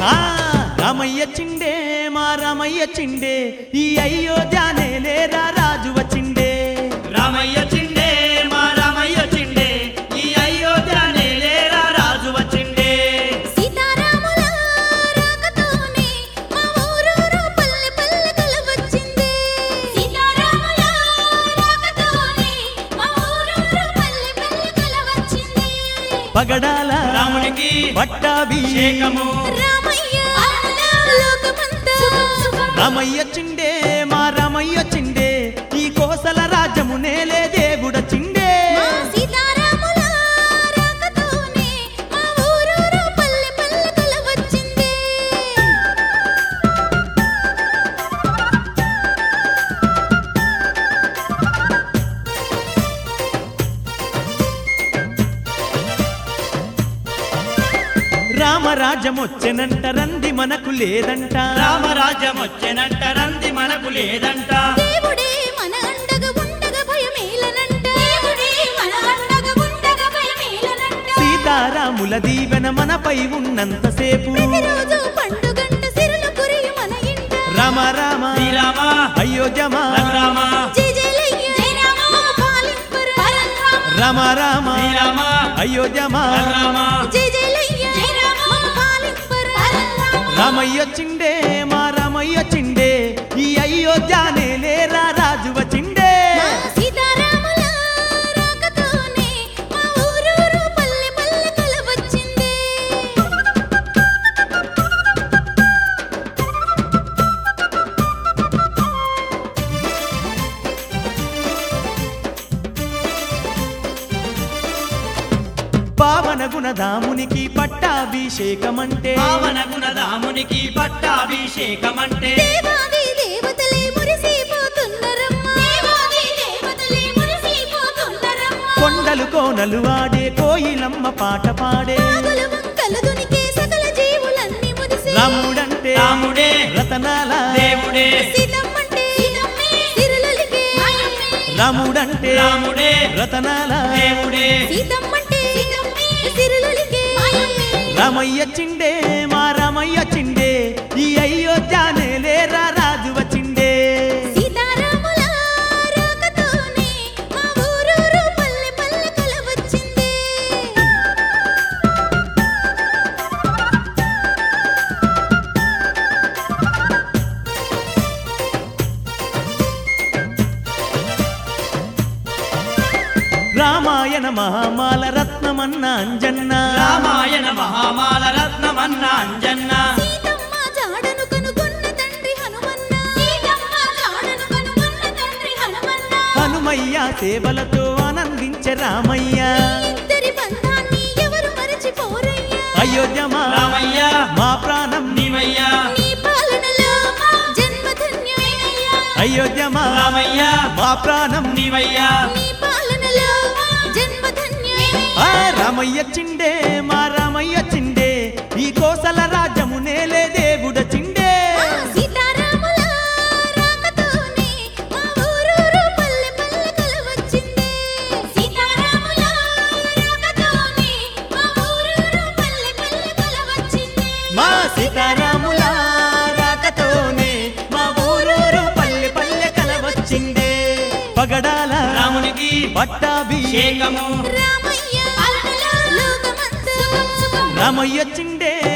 ఆ రామయ్య చిండే మా రామయ్య చిండే ఈ అయోధ్య నేలేరా రాజు వచ్చిండే రామయ్య చిండే మా రామయ్య చిండే ఈ అయోధ్య నేలేరా రాజు వచ్చిండే సీతారాముల రాకతోనే మా ఊరూరు పల్లె పల్లె కలవచ్చింది సీతారాముల రాకతోనే మా ఊరూరు పల్లె పల్లె కలవచ్చింది పగడాల రామునికి పట్టాభిషేకము శేఖము రామయ్య లోకమంతా రామయ్య చిండే మా రామయ్య చిండే ఈ కోసల రాజ్యము నేలే దేవుడ చిండే మా సీతారాముల రాకతోనే మా ఊరూరు పల్లె పల్లె కలవచ్చింది రామరాజ్యం వచ్చెనంట రంది మనకు లేదంట రామరాజ్యం వచ్చెనంట రంది మనకు లేదంట దేవుడే మన అండగా ఉండగా భయమేలనంట దేవుడే మన అండగా ఉండగా భయమేలనంట సీతారాముల దీవెన మనపై ఉన్నంతసేపు ప్రతిరోజు పండుగంట సిరులు కురియ మన ఇంట రామ రామ శ్రీరామ అయోధ్యమా రఘురామ జై జయలయ్య జై రామ పాలింపర పరంధామ రామ రామ శ్రీరామ అయోధ్యమా రఘురామ జై జయలయ్య జై రామ పాలింపర పరంధామ రామయ్య చిండే మా రామయ్య చిండే ఈ అయోధ్య నేలేరా రాజు వచ్చిండే మా సీతారాముల రాకతోనే మా ఊరూరు పల్లె పల్లె కలవచ్చింది పావన గుణధామునికి పట్టాభిషేకమంటే పావన గుణదామునికి పట్టాభిషేకమంటే దేవాది దేవతలే మురిసిపోతున్నరమ్మ దేవాది దేవతలే మురిసిపోతున్నరమ్మ కొండలు కోనలు ఆడే కోయిలమ్మ పాట పాడే నాగుల వంకలు దునికే సకల జీవులన్నీ మురిసే రాముడంటే రాముడే రతనాల దేవుడే సీతమ్మంటే సీతమ్మే సిరులలికే మాయమ్మే రాముడంటే రాముడే రతనాల దేవుడే సీతమ్మంటే సీతమ్మే సిరులలికే మాయమ్మే రామయ్య చిండే మా రామయ్య చిండే ఈ అయోధ్య నేలేరా రాజు వచ్చిండే సీతారాముల రాకతోనే మా ఊరూరు పల్లె పల్లె కలవచ్చింది రామాయణ మహామాల రత్నమన్న అంజన్న రామాయణ మహామాల రత్నమన్న అంజన్న సీతమ్మ జాడను కనుగొన్న తండ్రి హనుమన్న సీతమ్మ జాడను కనుగొన్న తండ్రి హనుమన్న హనుమయ్య సేవలతో ఆనందించే రామయ్య ఇద్దరి బంధాన్ని ఎవరు మరచిపోరయ్యా అయోధ్యమా రామయ్య మా ప్రాణం నీవయ్య నీ పాలనలో మా జన్మ ధన్యమేనయ్యా అయోధ్యమా రామయ్య మా ప్రాణం నీవయ్య నీ పాలనలో మా జన్మ ధన్యమేనయ్యా ఆ రామయ్య చిండే మా రామయ్య చిండే ఈ కోసల రాజ్యము నేలే దేవుడ చిండే మా సీతారాముల రాకతోనే మా ఊరూరు పల్లె పల్లె కలవచ్చింది సీతారాముల రాకతోనే మా ఊరూరు పల్లె పల్లె కలవచ్చింది మా సీతారాముల రాకతోనే మా ఊరూరు పల్లె పల్లె కలవచ్చిందే పగడాల రామునికి పట్టాభిషేకం శేఖము రామయ్య పాలనలో లోకమంతా సుఖం సుఖం రామయ్య చిండే